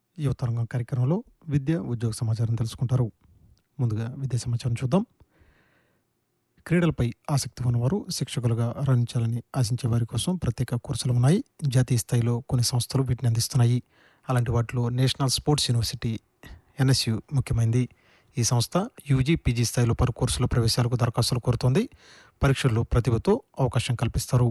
యువతరంగం కార్యక్రమంలో విద్య ఉద్యోగ సమాచారం తెలుసుకుంటారు ముందుగా విద్యా సమాచారం చూద్దాం క్రీడలపై ఆసక్తి ఉన్నవారు శిక్షకులుగా రాణించాలని ఆశించే వారి కోసం ప్రత్యేక కోర్సులు ఉన్నాయి జాతీయ స్థాయిలో కొన్ని సంస్థలు వీటిని అందిస్తున్నాయి అలాంటి వాటిలో నేషనల్ స్పోర్ట్స్ యూనివర్సిటీ ఎన్ఎస్యు ముఖ్యమైనది ఈ సంస్థ యూజీ పీజీ స్థాయిలో పలు కోర్సుల ప్రవేశాలకు దరఖాస్తులు కోరుతోంది పరీక్షల్లో ప్రతిభతో అవకాశం కల్పిస్తారు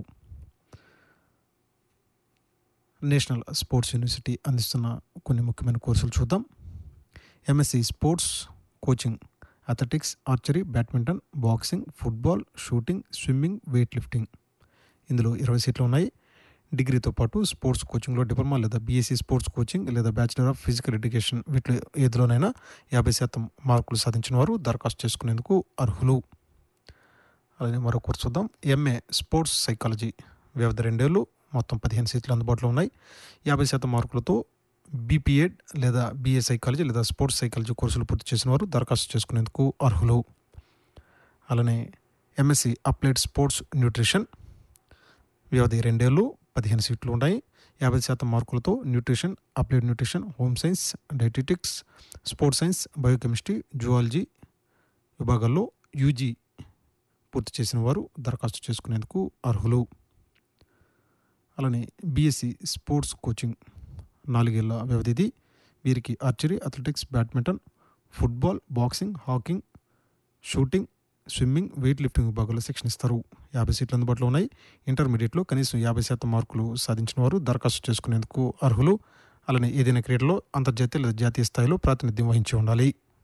నేషనల్ స్పోర్ట్స్ యూనివర్సిటీ అందిస్తున్న కొన్ని ముఖ్యమైన కోర్సులు చూద్దాం MSc sports coaching athletics archery badminton boxing football shooting swimming weight lifting ఇందులో ఇరవై సీట్లు ఉన్నాయి డిగ్రీతో పాటు స్పోర్ట్స్ కోచింగ్లో డిప్లొమా లేదా బీఎస్సీ స్పోర్ట్స్ కోచింగ్ లేదా బ్యాచిలర్ ఆఫ్ ఫిజికల్ ఎడ్యుకేషన్ వీటిలో ఏదిలోనైనా యాభై శాతం మార్కులు సాధించిన వారు దరఖాస్తు చేసుకునేందుకు అర్హులు అలానే మరో కోర్సు చూద్దాం ఎంఏ స్పోర్ట్స్ సైకాలజీ వ్యవధి రెండేళ్ళు మొత్తం పదిహేను సీట్లు అందుబాటులో ఉన్నాయి యాభై శాతం మార్కులతో బీపీఎడ్ లేదా బీఏ సైకాలజీ లేదా స్పోర్ట్స్ సైకాలజీ కోర్సులు పూర్తి చేసిన వారు దరఖాస్తు చేసుకునేందుకు అర్హులు అలానే ఎంఎస్సి అప్లైడ్ స్పోర్ట్స్ న్యూట్రిషన్ వ్యవధి రెండేళ్ళు పదిహేను సీట్లు ఉన్నాయి యాభై శాతం మార్కులతో nutrition applied nutrition home science dietetics sports science biochemistry zoology విభాగాల్లో యూజీ పూర్తి చేసిన వారు దరఖాస్తు చేసుకునేందుకు అర్హులు అలానే బీఎస్సీ స్పోర్ట్స్ కోచింగ్ నాలుగేళ్ల వ్యవధిది వీరికి archery athletics badminton football boxing హాకింగ్ షూటింగ్ స్విమ్మింగ్ వెయిట్ లిఫ్టింగ్ విభాగాల్లో శిక్షణ ఇస్తారు యాభై సీట్లు అందుబాటులో ఉన్నాయి ఇంటర్మీడియట్లో కనీసం యాభై శాతం మార్కులు సాధించిన వారు దరఖాస్తు చేసుకునేందుకు అర్హులు అలానే ఏదైనా క్రీడలో అంతర్జాతీయ లేదా జాతీయ స్థాయిలో ప్రాతినిధ్యం వహించి ఉండాలి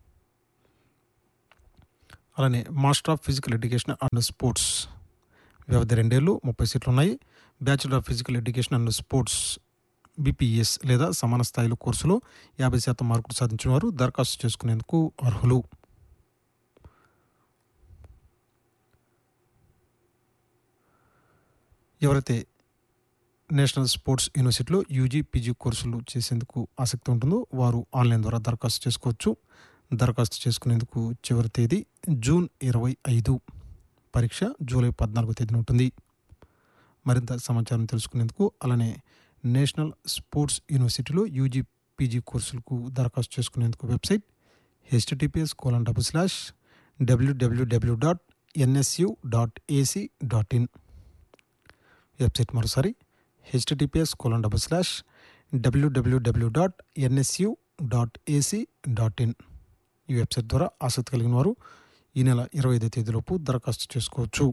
అలానే master of physical education and sports వ్యవధి రెండేళ్ళు ముప్పై సీట్లు ఉన్నాయి bachelor of physical education and sports BPS లేదా సమాన స్థాయిలో కోర్సులో యాభై శాతం మార్కులు సాధించిన వారు దరఖాస్తు చేసుకునేందుకు అర్హులు ఎవరైతే నేషనల్ స్పోర్ట్స్ యూనివర్సిటీలో యూజీ పీజీ కోర్సులు చేసేందుకు ఆసక్తి ఉంటుందో వారు ఆన్లైన్ ద్వారా దరఖాస్తు చేసుకోవచ్చు దరఖాస్తు చేసుకునేందుకు చివరి తేదీ జూన్ ఇరవై ఐదు పరీక్ష జూలై పద్నాలుగో తేదీన ఉంటుంది మరింత సమాచారం తెలుసుకునేందుకు అలానే నేషనల్ స్పోర్ట్స్ యూనివర్సిటీలో యూజీ పీజీ కోర్సులకు దరఖాస్తు చేసుకునేందుకు website HTTPS colon double slash WWW dot NSU dot AC dot in website మరోసారి HTTPS colon double slash WWW dot NSU dot AC dot in ఈ వెబ్సైట్ ద్వారా ఆసక్తి కలిగిన వారు ఈ నెల ఇరవై ఐదో తేదీలోపు దరఖాస్తు చేసుకోవచ్చు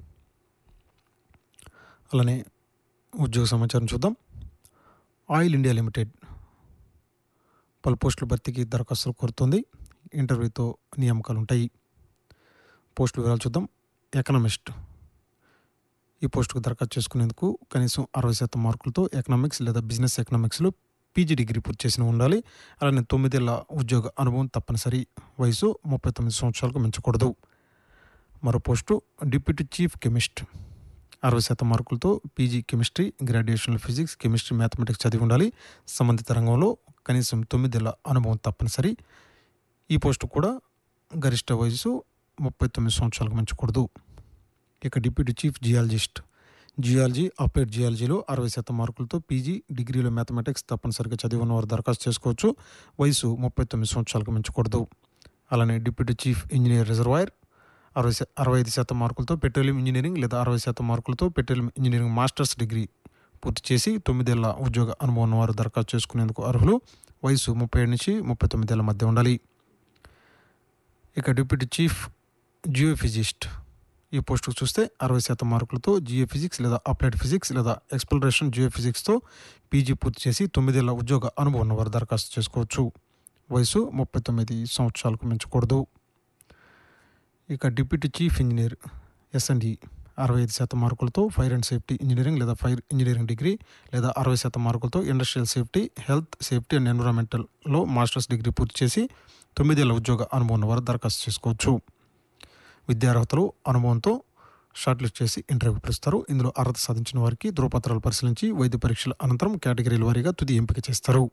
అలానే ఉద్యోగ సమాచారం చూద్దాం ఆయిల్ ఇండియా లిమిటెడ్ పలు పోస్టుల భర్తీకి దరఖాస్తులు కోరుతుంది ఇంటర్వ్యూతో నియామకాలు ఉంటాయి పోస్టుల వివరాలు చూద్దాం ఎకనామిస్ట్ ఈ పోస్టుకు దరఖాస్తు చేసుకునేందుకు కనీసం అరవై శాతం మార్కులతో ఎకనామిక్స్ లేదా బిజినెస్ ఎకనామిక్స్లో పీజీ డిగ్రీ పూర్తి చేసిన ఉండాలి అలానే తొమ్మిదేళ్ల ఉద్యోగ అనుభవం తప్పనిసరి వయసు ముప్పై తొమ్మిది సంవత్సరాలకు మించకూడదు మరో పోస్టు డిప్యూటీ చీఫ్ కెమిస్ట్ అరవై శాతం మార్కులతో PG chemistry graduation physics chemistry mathematics చదివి ఉండాలి సంబంధిత రంగంలో కనీసం తొమ్మిదేళ్ల అనుభవం తప్పనిసరి ఈ పోస్టు కూడా గరిష్ట వయసు ముప్పై తొమ్మిది సంవత్సరాలకు మించకూడదు ఇక deputy chief geologist geology applied జియాలజీలో అరవై శాతం మార్కులతో పీజీ డిగ్రీలో మ్యాథమెటిక్స్ తప్పనిసరిగా చదివి ఉన్నవారు దరఖాస్తు చేసుకోవచ్చు వయసు ముప్పై తొమ్మిది సంవత్సరాలకు మించకూడదు అలానే డిప్యూటీ చీఫ్ ఇంజనీర్ రిజర్వాయర్ అరవై శా- అరవై ఐదు శాతం మార్కులతో పెట్రోలియం ఇంజనీరింగ్ లేదా అరవై శాతం మార్కులతో పెట్రోలియం ఇంజనీరింగ్ మాస్టర్స్ డిగ్రీ పూర్తి చేసి తొమ్మిదేళ్ల ఉద్యోగ అనుభవం ఉన్నవారు దరఖాస్తు చేసుకునేందుకు అర్హులు వయసు ముప్పై ఏడు నుంచి ముప్పై తొమ్మిదేళ్ల మధ్య ఉండాలి ఇక డిప్యూటీ చీఫ్ జియోఫిజిస్ట్ ఈ పోస్టుకు చూస్తే అరవై శాతం మార్కులతో జియో ఫిజిక్స్ లేదా అప్లైడ్ ఫిజిక్స్ లేదా ఎక్స్ప్లోరేషన్ జియో ఫిజిక్స్తో పీజీ పూర్తి చేసి తొమ్మిదేళ్ల ఉద్యోగ అనుభవం ఉన్నవారు దరఖాస్తు చేసుకోవచ్చు వయసు ముప్పై తొమ్మిది సంవత్సరాలకు మించకూడదు ఇక డిప్యూటీ చీఫ్ ఇంజనీర్ ఎస్ఎన్డి అరవై ఐదు శాతం మార్కులతో ఫైర్ అండ్ సేఫ్టీ ఇంజనీరింగ్ లేదా ఫైర్ ఇంజనీరింగ్ డిగ్రీ లేదా అరవై శాతం మార్కులతో industrial safety health safety and ఎన్విరాన్మెంటల్లో మాస్టర్స్ డిగ్రీ పూర్తి చేసి తొమ్మిదేళ్ల ఉద్యోగ అనుభవం ఉన్నవారు దరఖాస్తు చేసుకోవచ్చు విద్యార్హతలు అనుభవంతో షార్ట్ లిస్ట్ చేసి ఇంటర్వ్యూ పిలుస్తారు ఇందులో అర్హత సాధించిన వారికి ధృవపత్రాలు పరిశీలించి వైద్య పరీక్షల అనంతరం కేటగిరీల వారీగా తుది ఎంపిక చేస్తారు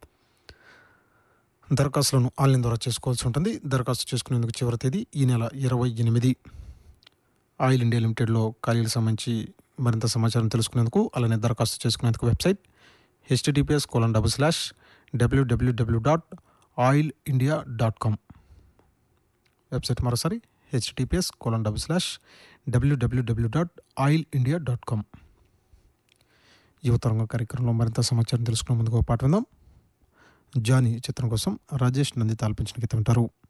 దరఖాస్తులను ఆన్లైన్ ద్వారా చేసుకోవాల్సి ఉంటుంది దరఖాస్తు చేసుకునేందుకు చివరి తేదీ ఈ నెల ఇరవై ఎనిమిది ఆయిల్ ఇండియా లిమిటెడ్లో ఖాళీలకు సంబంధించి మరింత సమాచారం తెలుసుకునేందుకు అలానే దరఖాస్తు చేసుకునేందుకు website HTTPS colon double slash WWW dot oil India dot com website మరోసారి HTTPS colon double slash WWW dot oil India dot com యువతరంగ కార్యక్రమంలో మరింత సమాచారం తెలుసుకునే ముందుకు ఒక పాట విందాం జానీ చిత్రం కోసం రాజేష్ నంది తాల్పించిన గీతం వింటారు